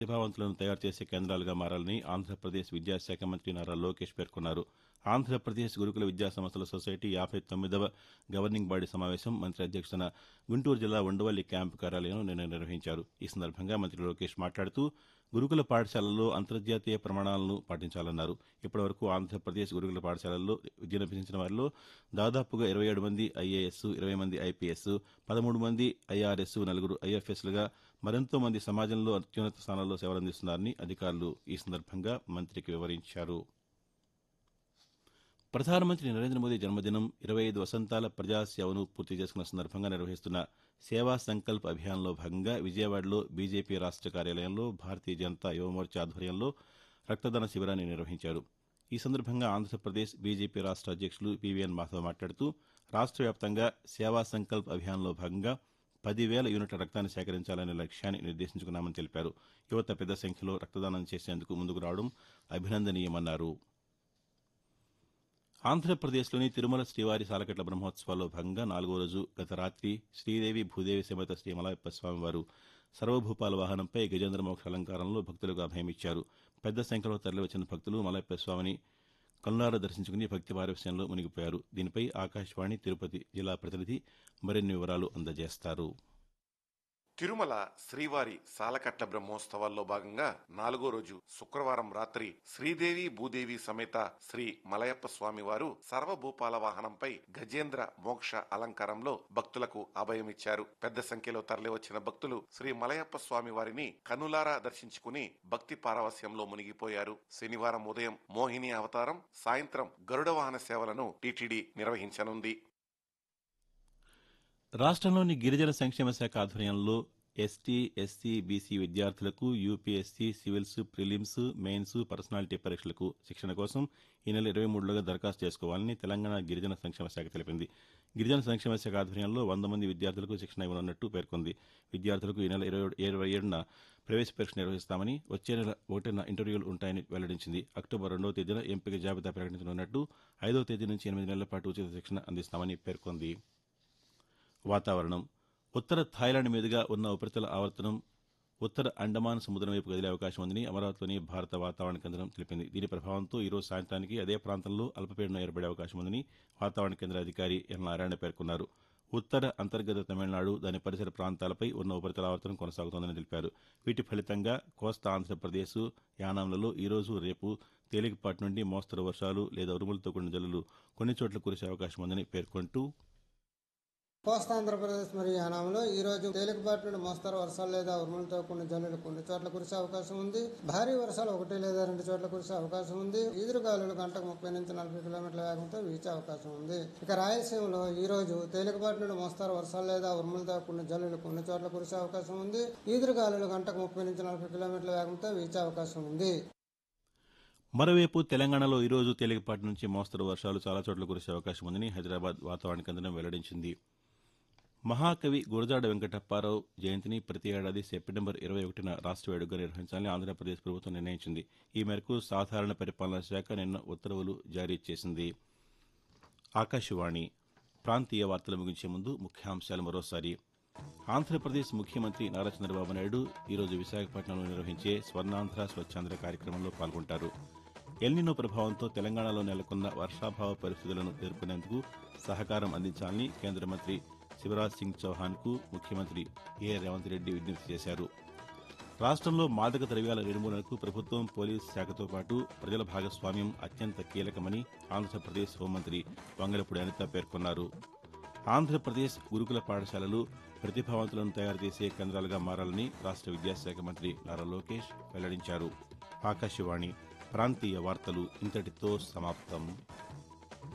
ప్రతిభావంతులను తయారు చేసే కేంద్రాలుగా మారాలని ఆంధ్రప్రదేశ్ విద్యాశాఖ మంత్రి నారా లోకేష్ పేర్కొన్నారు ఆంధ్రప్రదేశ్ గురుకుల విద్యా సంస్థల సొసైటీ యాభై తొమ్మిదవ గవర్నింగ్ బాడీ సమావేశం మంత్రి అధ్యక్షతన గుంటూరు జిల్లా ఉండవల్లి క్యాంపు కార్యాలయంలో నిన్న నిర్వహించారు ఈ సందర్భంగా మంత్రి లోకేష్ మాట్లాడుతూ గురుకుల పాఠశాలల్లో అంతర్జాతీయ ప్రమాణాలను పాటించాలన్నారు ఇప్పటివరకు ఆంధ్రప్రదేశ్ గురుకుల పాఠశాలల్లో విద్యనభ్యసించిన వారిలో దాదాపుగా ఇరవై ఏడు మంది ఐఏఎస్ ఇరవై మంది ఐపీఎస్ పదమూడు మంది ఐఆర్ఎస్ నలుగురు ఐఎఫ్ఎస్లుగా మరెంతో మంది సమాజంలో అత్యున్నత స్థానాల్లో సేవలందిస్తున్నారని అధికారులు ఈ సందర్భంగా మంత్రికి వివరించారు ప్రధానమంత్రి నరేంద్ర మోదీ జన్మదినం ఇరవై ఐదు వసంతాల ప్రజాసేవను పూర్తి చేసుకున్న సందర్భంగా నిర్వహిస్తున్న సేవా సంకల్ప్ అభియాన్లో భాగంగా విజయవాడలో బీజేపీ రాష్ట కార్యాలయంలో భారతీయ జనతా యువమోర్చా ఆధ్వర్యంలో రక్తదాన శిబిరాన్ని నిర్వహించారు ఈ సందర్భంగా ఆంధ్రప్రదేశ్ బీజేపీ రాష్ట అధ్యక్షులు పీవీఎన్ మాధవ్ మాట్లాడుతూ రాష్ట వ్యాప్తంగా సేవా సంకల్ప్ అభియాన్లో భాగంగా పదివేల యూనిట్ల రక్తాన్ని సేకరించాలనే లక్ష్యాన్ని నిర్దేశించుకున్నామని తెలిపారు యువత పెద్ద సంఖ్యలో రక్తదానం చేసేందుకు ముందుకు రావడం అభినందనీయమన్నారు ఆంధ్రప్రదేశ్లోని తిరుమల శ్రీవారి సాలకట్ల బ్రహ్మోత్సవాల్లో భాగంగా నాలుగో రోజు గత రాత్రి శ్రీదేవి భూదేవి సమేత శ్రీ మలయప్ప స్వామివారు సర్వభూపాల వాహనంపై గజేంద్ర మోక్ష అలంకారంలో భక్తులకు అభయమిచ్చారు పెద్ద సంఖ్యలో తరలివచ్చిన భక్తులు మలయప్ప స్వామిని కల్లార దర్శించుకుని భక్తి పారవశ్యంలో మునిగిపోయారు దీనిపై ఆకాశవాణి తిరుపతి జిల్లా ప్రతినిధి మరిన్ని వివరాలు అందజేస్తారు తిరుమల శ్రీవారి సాలకట్ల బ్రహ్మోత్సవాల్లో భాగంగా నాలుగో రోజు శుక్రవారం రాత్రి శ్రీదేవి భూదేవి సమేత శ్రీ మలయప్ప స్వామి వారు సర్వభూపాల వాహనంపై గజేంద్ర మోక్ష అలంకారంలో భక్తులకు అభయమిచ్చారు పెద్ద సంఖ్యలో తరలివచ్చిన భక్తులు శ్రీ మలయప్ప స్వామి వారిని కనులారా దర్శించుకుని భక్తి పారవస్యంలో మునిగిపోయారు శనివారం ఉదయం మోహిని అవతారం సాయంత్రం గరుడ వాహన సేవలను టీటీడీ నిర్వహించనుంది రాష్ట్రంలోని గిరిజన సంక్షేమ శాఖ ఆధ్వర్యంలో ఎస్టీ ఎస్సీ బీసీ విద్యార్థులకు UPSC civils prelims mains personality పరీక్షలకు శిక్షణ కోసం ఈ నెల ఇరవై మూడులోగా దరఖాస్తు చేసుకోవాలని తెలంగాణ గిరిజన సంక్షేమ శాఖ తెలిపింది గిరిజన సంక్షేమ శాఖ ఆధ్వర్యంలో వంద మంది విద్యార్థులకు శిక్షణ ఇవ్వనున్నట్టు పేర్కొంది విద్యార్థులకు ఈ నెల ఇరవై ఇరవై ఏడున ప్రవేశ పరీక్ష నిర్వహిస్తామని వచ్చే నెల ఒకటిన ఇంటర్వ్యూలు ఉంటాయని వెల్లడించింది అక్టోబర్ రెండవ తేదీన ఎంపిక జాబితా ప్రకటించనున్నట్టు ఐదవ తేదీ నుంచి ఎనిమిది నెలల పాటు ఉచిత శిక్షణ అందిస్తామని పేర్కొంది వాతావరణం ఉత్తర థాయిలాండ్ మీదుగా ఉన్న ఉపరితల ఆవర్తనం ఉత్తర అండమాన్ సముద్రం వైపు కదిలే అవకాశం ఉందని అమరావతిలోని భారత వాతావరణ కేంద్రం తెలిపింది దీని ప్రభావంతో ఈరోజు సాయంత్రానికి అదే ప్రాంతంలో అల్పపీడనం ఏర్పడే అవకాశం ఉందని వాతావరణ కేంద్ర అధికారి ఎన్ నారాయణ పేర్కొన్నారు ఉత్తర అంతర్గత తమిళనాడు దాని పరిసర ప్రాంతాలపై ఉన్న ఉపరితల ఆవర్తనం కొనసాగుతోందని తెలిపారు వీటి ఫలితంగా కోస్తా ఆంధ్రప్రదేశ్ యానాంలలో ఈరోజు రేపు తేలికపాటి నుండి మోస్తరు వర్షాలు లేదా ఉరుములతో కూడిన జల్లులు కొన్ని చోట్ల కురిసే అవకాశం ఉందని పేర్కొంటూ కోస్తా ఆంధ్రప్రదేశ్ మరియు యానాంలో ఈ రోజు తేలికపాటి నుండి మోస్తరు వర్షాలు లేదా ఉరుములతో కొన్ని జల్లులు కొన్ని చోట్ల కురిసే అవకాశం ఉంది భారీ వర్షాలు ఒకటి లేదా రెండు చోట్ల కురిసే అవకాశం ఉంది ఈదురుగాలులు గంటకు ముప్పై నుంచి నలభై కిలోమీటర్ల వేగంతో వీచే అవకాశం ఉంది ఇక రాయలసీమలో ఈ రోజు తేలికపాటి నుండి మోస్తరు వర్షాలు లేదా ఉరుములతో కొన్ని జల్లులు కొన్ని చోట్ల కురిసే అవకాశం ఉంది ఈదురుగాలులు గంటకు ముప్పై నుంచి నలభై కిలోమీటర్ల వేగంతో వీచే అవకాశం ఉంది మరోవైపు తెలంగాణలో ఈరోజు తేలికపాటి నుంచి మోస్తరు వర్షాలు చాలా చోట్ల కురిసే అవకాశం ఉందని హైదరాబాద్ వాతావరణ కేంద్రం వెల్లడించింది మహాకవి గురజాడ వెంకటప్పారావు జయంతిని ప్రతి ఏడాది సెప్టెంబర్ ఇరవై ఒకటిన రాష్ట్ర వేడుకగా నిర్వహించాలని ఆంధ్రప్రదేశ్ ప్రభుత్వం నిర్ణయించింది ఈ మేరకు సాధారణ పరిపాలనా శాఖ నిన్న ఉత్తర్వులు జారీ చేసింది ఆకాశవాణి ప్రాంతీయ వార్తలు ముగించే ముందు ముఖ్యాంశాలు మరోసారి ఆంధ్రప్రదేశ్ ముఖ్యమంత్రి నారా చంద్రబాబు నాయుడు ఈరోజు విశాఖపట్నంలో నిర్వహించే స్వర్ణాంధ్ర స్వచ్ఛాంధ్ర కార్యక్రమంలో పాల్గొంటారు ఎల్నినో ప్రభావంతో తెలంగాణలో నెలకొన్న వర్షాభావ పరిస్థితులను ఎదుర్కొనేందుకు సహకారం అందించాలని కేంద్ర మంత్రి శివరాజ్ సింగ్ చౌహాన్కు ముఖ్యమంత్రి ఏ రేవంత్ రెడ్డి విజ్ఞప్తి చేశారు రాష్ట్రంలో మాదక ద్రవ్యాల నిర్మూలనకు ప్రభుత్వం పోలీసు శాఖతో పాటు ప్రజల భాగస్వామ్యం అత్యంత కీలకమని ఆంధ్రప్రదేశ్ హోంమంత్రి వంగలపూడి అనిత పేర్కొన్నారు ఆంధ్రప్రదేశ్ గురుకుల పాఠశాలలు ప్రతిభావంతులను తయారు చేసే కేంద్రాలుగా మారాలని రాష్ట్ర విద్యాశాఖ మంత్రి నారా లోకేష్ వెల్లడించారు ఆకాశవాణి ప్రాంతీయ వార్తలు ఇంతటితో సమాప్తం